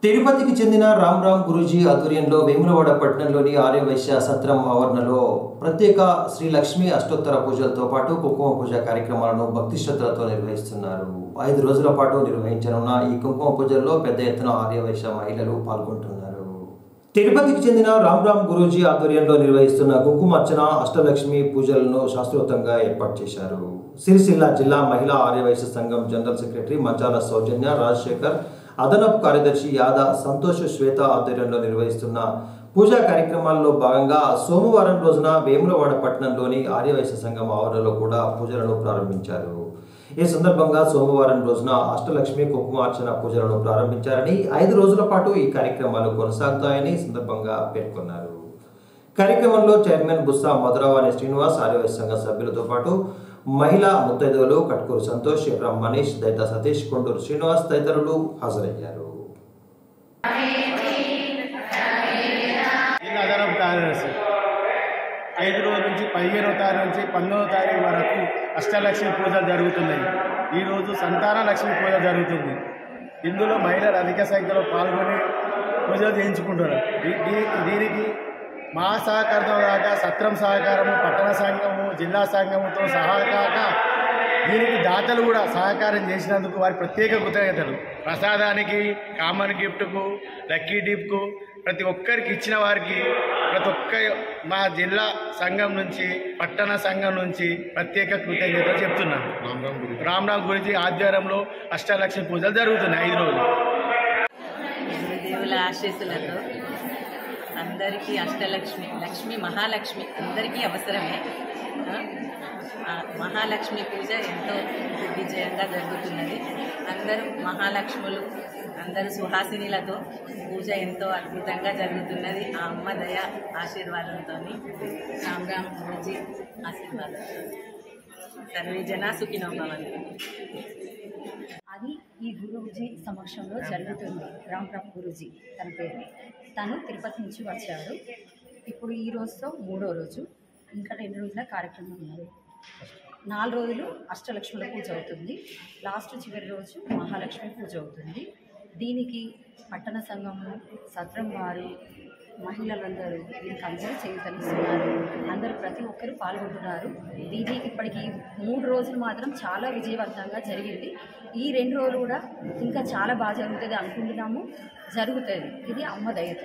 తిరుపతికి చెందిన రామ్ రామ్ గురూజీ ఆధ్వర్యంలో వేములవాడ పట్టణంలోని ఆర్యవైశ్య సత్రం ఆవరణలో ప్రత్యేక శ్రీ లక్ష్మీ అష్టోత్తర పూజలతో పాటు కుంకుమ పూజ కార్యక్రమాలను భక్తి శ్రద్ధలతో నిర్వహిస్తున్నారు ఐదు రోజుల పాటు నిర్వహించనున్న ఈ కుంకుమ పూజల్లో పెద్ద ఎత్తున ఆర్యవైశ్య మహిళలు పాల్గొంటున్నారు తిరుపతికి చెందిన రామ్ రామ్ గురూజీ ఆధ్వర్యంలో నిర్వహిస్తున్న కుంకుమార్చన అష్టలక్ష్మి పూజలను శాస్త్రోక్తంగా ఏర్పాటు చేశారు సిరిసిల్ల జిల్లా మహిళా ఆర్యవైశ్య సంఘం జనరల్ సెక్రటరీ మంచాల సౌజన్య రాజశేఖర్ అదనపు కార్యదర్శి యాద సంతోష్ శ్వేత ఆధ్వర్యంలో నిర్వహిస్తున్న పూజా కార్యక్రమాల్లో భాగంగా సోమవారం రోజున వేములవాడ పట్టణంలోని ఆర్యవైశ్య సంఘం ఆవరణలో కూడా పూజలను ప్రారంభించారు ఈ సందర్భంగా సోమవారం రోజున అష్టలక్ష్మి కుంకుమార్చన పూజలను ప్రారంభించారని ఐదు రోజుల పాటు ఈ కార్యక్రమాలు కొనసాగుతాయని ఈ సందర్భంగా పేర్కొన్నారు కార్యక్రమంలో చైర్మన్ బుస్సా మధురావాణి శ్రీనివాస్ ఆర్యవైశ్య సంఘ సభ్యులతో పాటు మహిళా ముత్తైదువులు కట్కూరు సంతోష్ ఎర్రం మనీష్ దైత సతీష్ కొండూరు శ్రీనివాస్ తదితరులు హాజరయ్యారు ఇది అదనపు కార్యదర్శి ఐదు రోజుల నుంచి పదిహేనవ తారీఖు నుంచి పంతొమ్మిదవ తారీఖు వరకు అష్టలక్ష్మి పూజ జరుగుతున్నాయి ఈరోజు సంతాన లక్ష్మి పూజ జరుగుతుంది ఇందులో మహిళలు అధిక సంఖ్యలో పాల్గొని పూజలు చేయించుకుంటున్నారు దీ- దీ- దీనికి మా సహకారంతో కాక సత్రం సహకారము పట్టణ సంఘము జిల్లా సంఘముతో సహకాక దీనికి దాతలు కూడా సహకారం చేసినందుకు వారి ప్రత్యేక కృతజ్ఞతలు ప్రసాదానికి కామన్ గిఫ్ట్కు లక్కీ డిప్కు ప్రతి ఒక్కరికి ఇచ్చిన వారికి ప్రతి ఒక్క మా జిల్లా సంఘం నుంచి పట్టణ సంఘం నుంచి ప్రత్యేక కృతజ్ఞతలు చెప్తున్నాను రామ్ రామ్ గురించి ఆధ్వర్యంలో అష్టలక్ష్మి పూజలు జరుగుతున్నాయి ఐదు రోజులు గురుదేవుల ఆశీస్సులతో అందరికీ అష్టలక్ష్మి లక్ష్మి మహాలక్ష్మి అందరికీ అవసరమే ఆ, ఆ మహాలక్ష్మి పూజ ఎంతో దిగ్విజయంగా జరుగుతున్నది అందరూ మహాలక్ష్ములు అందరూ సుహాసినిలతో పూజ ఎంతో అద్భుతంగా జరుగుతున్నది ఆ అమ్మ దయ ఆశీర్వాదంతో రామ్ రామ్ గురూజీ ఆశీర్వాదం సర్వే జన సుఖినో భవంతు అది ఈ గురూజీ సమక్షంలో జరుగుతుంది రామ్ రామ్ గురూజీ తన పేరు తను తిరుపతి నుంచి వచ్చాడు ఇప్పుడు ఈ రోజుతో మూడో రోజు ఇంకా రెండు రోజుల కార్యక్రమం ఉన్నది నాలుగు రోజులు అష్టలక్ష్ముల పూజ అవుతుంది లాస్ట్ చివరి రోజు మహాలక్ష్మి పూజ అవుతుంది దీనికి పట్టణ సంఘము సత్రం వారు మహిళలందరూ దీనికి అందరూ చేయగలుగుతున్నారు అందరూ ప్రతి ఒక్కరూ పాల్గొంటున్నారు ఇది ఇప్పటికి మూడు రోజులు మాత్రం చాలా విజయవంతంగా జరిగింది ఈ రెండు రోజులు కూడా ఇంకా చాలా బాగా జరుగుతుంది అనుకుంటున్నాము జరుగుతుంది ఇది అమ్మ దయతో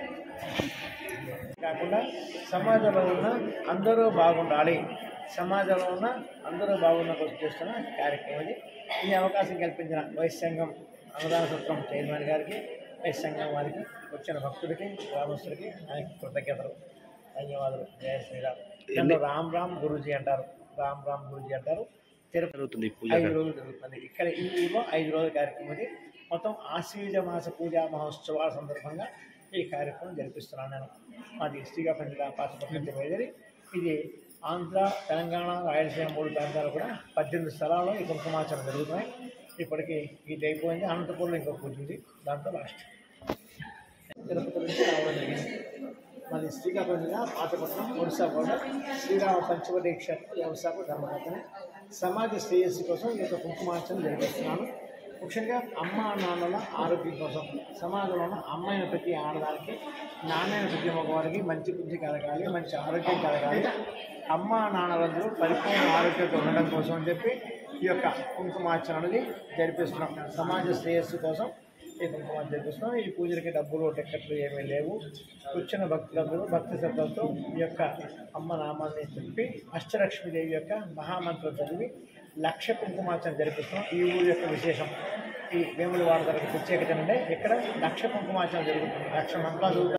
కాకుండా సమాజంలో ఉన్న అందరూ బాగుండాలి సమాజంలో ఉన్న అందరూ బాగున్న కోసం చేస్తున్న కార్యక్రమం ఇది ఈ అవకాశం కల్పించిన వైస్ సంఘం అన్నదాన సూత్రం చైర్మన్ గారికి వైస్ సంఘం వారికి వచ్చిన భక్తులకి గ్రామస్తులకి ఆయనకి కృతజ్ఞతలు ధన్యవాదాలు జయ శ్రీరామ్ దీంట్లో రామ్ రామ్ గురూజీ అంటారు రామ్ రామ్ గురూజీ అంటారు తిరుపతి ఐదు రోజులు జరుగుతుంది ఇక్కడ ఈ ఊళ్ళో ఐదు రోజుల కార్యక్రమం ఇది మొత్తం ఆశ్వీజ మాస పూజా మహోత్సవాల సందర్భంగా ఈ కార్యక్రమం జరిపిస్తున్నాను నేను మాది శ్రీకాకుళం జిల్లా పాతపట్నం బయలుదేరి ఇది ఆంధ్ర తెలంగాణ రాయలసీమ మూడు ప్రాంతాలు కూడా పద్దెనిమిది స్థలాల్లో ఈ కుంకుమాచరణ జరుగుతున్నాయి ఇప్పటికి ఇది అయిపోయింది అనంతపూర్లో ఇంకో పూజ ఉంది దాంతో లాస్ట్ తిరుపతి నుంచి రావడం జరిగింది మరి శ్రీకాకుళం జిల్లా పాతపట్నం ఒడిశా బోర్డర్ శ్రీరామ పంచవదీక్ష వ్యవసాయ ధర్మకర్తని సమాజ శ్రేయస్సు కోసం ఈ యొక్క కుంకుమార్చన జరిపిస్తున్నాను ముఖ్యంగా అమ్మ నాన్నల ఆరోగ్యం కోసం సమాజంలో ఉన్న అమ్మాయిన ప్రతి ఆడదానికి నాన్నైన ప్రతి మగవారికి మంచి బుద్ధి కలగాలి మంచి ఆరోగ్యం కలగాలి అమ్మ నాన్నలందరూ పరిపూర్ణ ఆరోగ్యంతో ఉండడం కోసం అని చెప్పి ఈ యొక్క కుంకుమార్చన అనేది జరిపిస్తున్నాం సమాజ శ్రేయస్సు కోసం ఈ కుంకుమ జరిపిస్తున్నాం ఈ పూజలకి డబ్బులు టికెట్లు ఏమీ లేవు వచ్చిన భక్తులందరూ భక్తి శ్రద్ధలతో ఈ యొక్క అమ్మ నామాన్ని చెప్పి అష్టలక్ష్మీదేవి యొక్క మహామంత్రం చదివి లక్ష కుంకుమార్చన జరిపిస్తున్నాం ఈ ఊరి యొక్క విశేషం ఈ వేములవాడ దగ్గర ప్రత్యేకత అంటే ఇక్కడ లక్ష కుంకుమార్చన జరుగుతుంది లక్ష మంత్రాలు